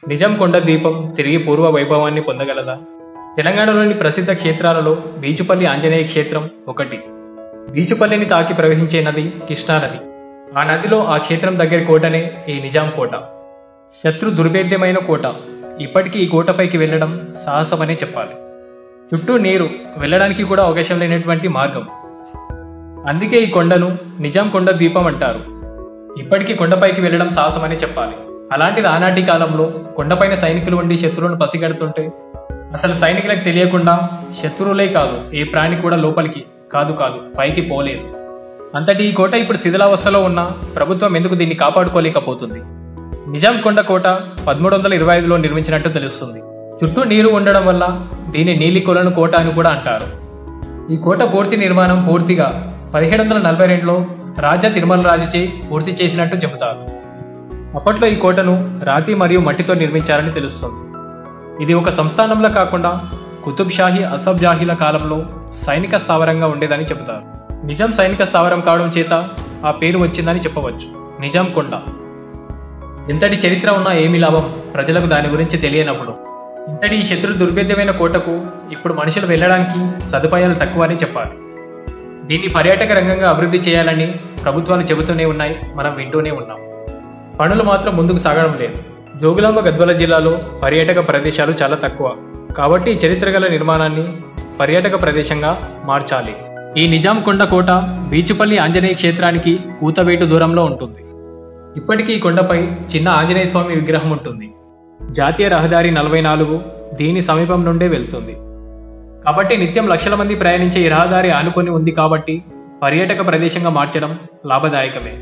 నిజాం కొండ ద్వీపం తిరిగి పూర్వ వైభవాన్ని పొందగలదా తెలంగాణలోని ప్రసిద్ధ క్షేత్రాలలో బీచుపల్లి ఆంజనేయ క్షేత్రం ఒకటి బీచుపల్లిని తాకి ప్రవహించే నది కృష్ణానది ఆ నదిలో ఆ క్షేత్రం దగ్గరి కోటనే ఈ నిజాం కోట శత్రు దుర్భేద్యమైన కోట ఇప్పటికీ ఈ కోటపైకి వెళ్ళడం సాహసమనే చెప్పాలి చుట్టూ నీరు వెళ్ళడానికి కూడా అవకాశం లేనటువంటి మార్గం అందుకే ఈ కొండను నిజాం కొండ ద్వీపం అంటారు ఇప్పటికీ కొండపైకి వెళ్ళడం సాహసమనే చెప్పాలి అలాంటిది ఆనాటి కాలంలో కొండపైన సైనికులు ఉండి శత్రువులను పసిగడుతుంటే అసలు సైనికులకు తెలియకుండా శత్రువులే కాదు ఏ ప్రాణి కూడా లోపలికి కాదు కాదు పైకి పోలేదు అంతటి ఈ కోట ఇప్పుడు శిథిలావస్థలో ఉన్న ప్రభుత్వం ఎందుకు దీన్ని కాపాడుకోలేకపోతుంది నిజాం కొండ కోట పదమూడు వందల ఇరవై ఐదులో నిర్మించినట్టు తెలుస్తుంది చుట్టూ నీరు ఉండడం వల్ల దీన్ని నీలి కొలను కోట అని కూడా అంటారు ఈ కోట పూర్తి నిర్మాణం పూర్తిగా పదిహేడు వందల నలభై రెండులో రాజా తిరుమల రాజుచే పూర్తి చేసినట్టు చెబుతారు అప్పట్లో ఈ కోటను రాతి మరియు మట్టితో నిర్మించారని తెలుస్తుంది ఇది ఒక సంస్థానంలా కాకుండా కుతుబ్ షాహీ అసబ్ జాహీల కాలంలో సైనిక స్థావరంగా ఉండేదని చెబుతారు నిజాం సైనిక స్థావరం కావడం చేత ఆ పేరు వచ్చిందని చెప్పవచ్చు నిజాం కొండ ఇంతటి చరిత్ర ఉన్నా ఏమీ లాభం ప్రజలకు దాని గురించి తెలియనప్పుడు ఇంతటి ఈ శత్రు దుర్భేద్యమైన కోటకు ఇప్పుడు మనుషులు వెళ్ళడానికి సదుపాయాలు తక్కువ అని చెప్పాలి దీన్ని పర్యాటక రంగంగా అభివృద్ధి చేయాలని ప్రభుత్వాలు చెబుతూనే ఉన్నాయి మనం వింటూనే ఉన్నాం పనులు మాత్రం ముందుకు సాగడం లేదు జోగులాంబ గద్వాల జిల్లాలో పర్యాటక ప్రదేశాలు చాలా తక్కువ కాబట్టి ఈ చరిత్ర గల నిర్మాణాన్ని పర్యాటక ప్రదేశంగా మార్చాలి ఈ నిజాం కొండ కోట బీచుపల్లి ఆంజనేయ క్షేత్రానికి కూతవేటు దూరంలో ఉంటుంది ఇప్పటికీ ఈ కొండపై చిన్న ఆంజనేయ స్వామి విగ్రహం ఉంటుంది జాతీయ రహదారి నలభై నాలుగు దీని సమీపం నుండే వెళ్తుంది కాబట్టి నిత్యం లక్షల మంది ప్రయాణించే ఈ రహదారి ఆనుకొని ఉంది కాబట్టి పర్యాటక ప్రదేశంగా మార్చడం లాభదాయకమే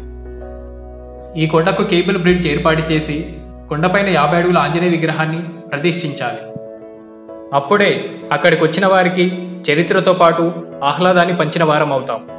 ఈ కొండకు కేబుల్ బ్రిడ్జ్ ఏర్పాటు చేసి కొండపైన యాభై అడుగుల ఆంజనేయ విగ్రహాన్ని ప్రతిష్ఠించాలి అప్పుడే అక్కడికి వచ్చిన వారికి చరిత్రతో పాటు ఆహ్లాదాన్ని పంచిన వారం అవుతాం